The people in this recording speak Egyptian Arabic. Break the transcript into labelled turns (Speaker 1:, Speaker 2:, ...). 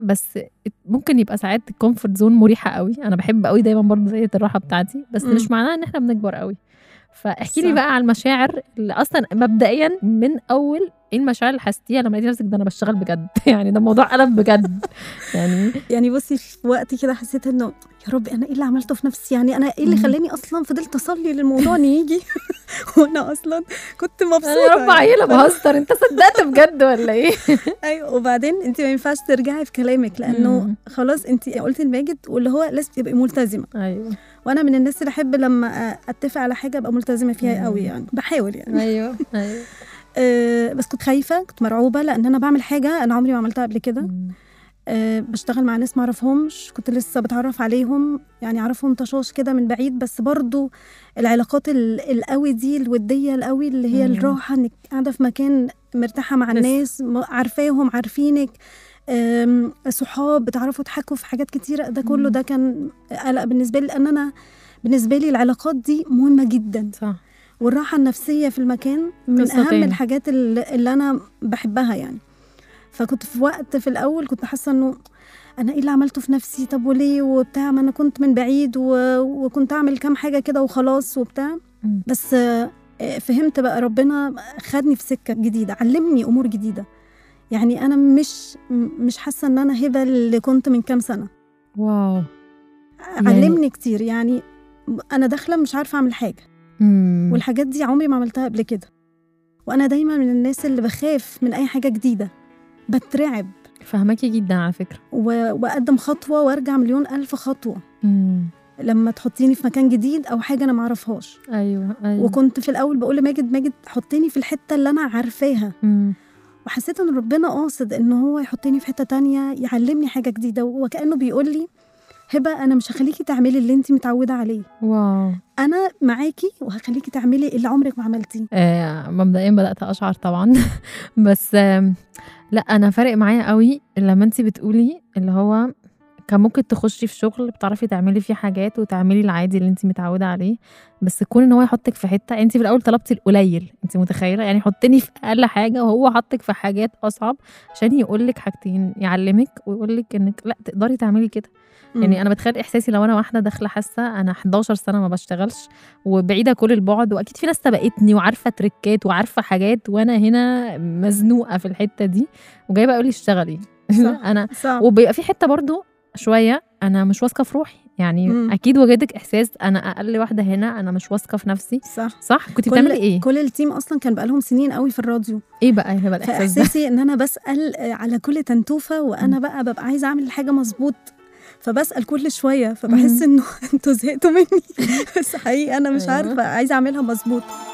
Speaker 1: بس ممكن يبقى ساعات الكومفورت زون مريحه قوي انا بحب قوي دايما برضه زي الراحه بتاعتي بس
Speaker 2: مم.
Speaker 1: مش معناها ان احنا بنكبر قوي فاحكي لي
Speaker 2: صح.
Speaker 1: بقى على المشاعر اللي اصلا مبدئيا من اول ايه المشاعر اللي حسيتيها لما لقيتي نفسك ده انا بشتغل بجد يعني ده الموضوع قلب بجد يعني
Speaker 2: يعني بصي في وقت كده حسيت انه يا رب انا ايه اللي عملته في نفسي يعني انا ايه اللي
Speaker 1: مم.
Speaker 2: خلاني اصلا فضلت اصلي للموضوع ان يجي وانا اصلا كنت مبسوطه
Speaker 1: انا يا رب
Speaker 2: يعني.
Speaker 1: عيله بهزر انت صدقت بجد ولا ايه
Speaker 2: ايوه وبعدين انت ما ينفعش ترجعي في كلامك لانه
Speaker 1: مم.
Speaker 2: خلاص انت قلتي لماجد واللي هو لازم تبقي ملتزمه
Speaker 1: ايوه
Speaker 2: وانا من الناس اللي احب لما اتفق على حاجه ابقى ملتزمه فيها
Speaker 1: مم.
Speaker 2: قوي يعني بحاول يعني
Speaker 1: ايوه ايوه
Speaker 2: أه بس كنت خايفه كنت مرعوبه لان انا بعمل حاجه انا عمري ما عملتها قبل كده أه بشتغل مع ناس ما اعرفهمش كنت لسه بتعرف عليهم يعني اعرفهم طشاش كده من بعيد بس برضو العلاقات ال- القوي دي الوديه القوي اللي هي
Speaker 1: مم.
Speaker 2: الراحه انك قاعده في مكان مرتاحه مع
Speaker 1: لسه.
Speaker 2: الناس م- عارفاهم عارفينك أم، صحاب بتعرفوا تحكوا في حاجات كتيره ده كله
Speaker 1: مم.
Speaker 2: ده كان قلق بالنسبه لي لان انا بالنسبه لي العلاقات دي مهمه جدا
Speaker 1: صح
Speaker 2: والراحه النفسيه في المكان من
Speaker 1: قصة
Speaker 2: اهم
Speaker 1: تاني.
Speaker 2: الحاجات اللي, اللي انا بحبها يعني فكنت في وقت في الاول كنت حاسه انه انا ايه اللي عملته في نفسي طب وليه وبتاع ما انا كنت من بعيد و... وكنت اعمل كام حاجه كده وخلاص وبتاع
Speaker 1: مم.
Speaker 2: بس آه، فهمت بقى ربنا خدني في سكه جديده علمني امور جديده يعني انا مش مش حاسه ان انا هبه اللي كنت من كام سنه
Speaker 1: واو
Speaker 2: علمني كتير يعني انا داخله مش عارفه اعمل حاجه
Speaker 1: مم.
Speaker 2: والحاجات دي عمري ما عملتها قبل كده وانا دايما من الناس اللي بخاف من اي حاجه جديده بترعب
Speaker 1: فهماكي جدا على فكره
Speaker 2: و- واقدم خطوه وارجع مليون الف خطوه
Speaker 1: مم.
Speaker 2: لما تحطيني في مكان جديد او حاجه انا معرفهاش
Speaker 1: ايوه ايوه
Speaker 2: وكنت في الاول بقول لماجد ماجد حطيني في الحته اللي انا عارفاها
Speaker 1: مم.
Speaker 2: وحسيت ان ربنا قاصد ان هو يحطني في حته تانية يعلمني حاجه جديده وكانه بيقول لي هبه انا مش هخليكي تعملي اللي انت متعوده عليه
Speaker 1: واو
Speaker 2: انا معاكي وهخليكي تعملي اللي عمرك ما عملتيه
Speaker 1: آه مبدئيا بدات اشعر طبعا بس آم، لا انا فارق معايا قوي لما انت بتقولي اللي هو كان ممكن تخشي في شغل بتعرفي تعملي فيه حاجات وتعملي العادي اللي انت متعوده عليه بس كون ان هو يحطك في حته انت في الاول طلبتي القليل انت متخيله يعني حطني في اقل حاجه وهو حطك في حاجات اصعب عشان يقول لك حاجتين يعلمك ويقول لك انك لا تقدري تعملي كده يعني انا بتخيل احساسي لو انا واحده داخله حاسه انا 11 سنه ما بشتغلش وبعيده كل البعد واكيد في ناس سبقتني وعارفه تريكات وعارفه حاجات وانا هنا مزنوقه في الحته دي وجايه بقى يقول لي اشتغلي
Speaker 2: صح.
Speaker 1: انا
Speaker 2: صعب
Speaker 1: وبيبقى في حته برضو شويه انا مش واثقه في روحي يعني
Speaker 2: مم.
Speaker 1: اكيد وجدك احساس انا اقل واحده هنا انا مش واثقه في نفسي
Speaker 2: صح
Speaker 1: صح كنت
Speaker 2: كل-
Speaker 1: بتعملي ايه
Speaker 2: كل التيم اصلا كان بقالهم سنين قوي في الراديو
Speaker 1: ايه بقى هبه الاحساس ده
Speaker 2: فاحساسي ان انا بسال على كل تنتوفه وانا بقى ببقى عايزه اعمل الحاجه مظبوط فبسال كل شويه فبحس
Speaker 1: مم.
Speaker 2: انه انتوا زهقتوا مني بس حقيقي انا مش
Speaker 1: أيوة.
Speaker 2: عارفه عايزه اعملها مظبوط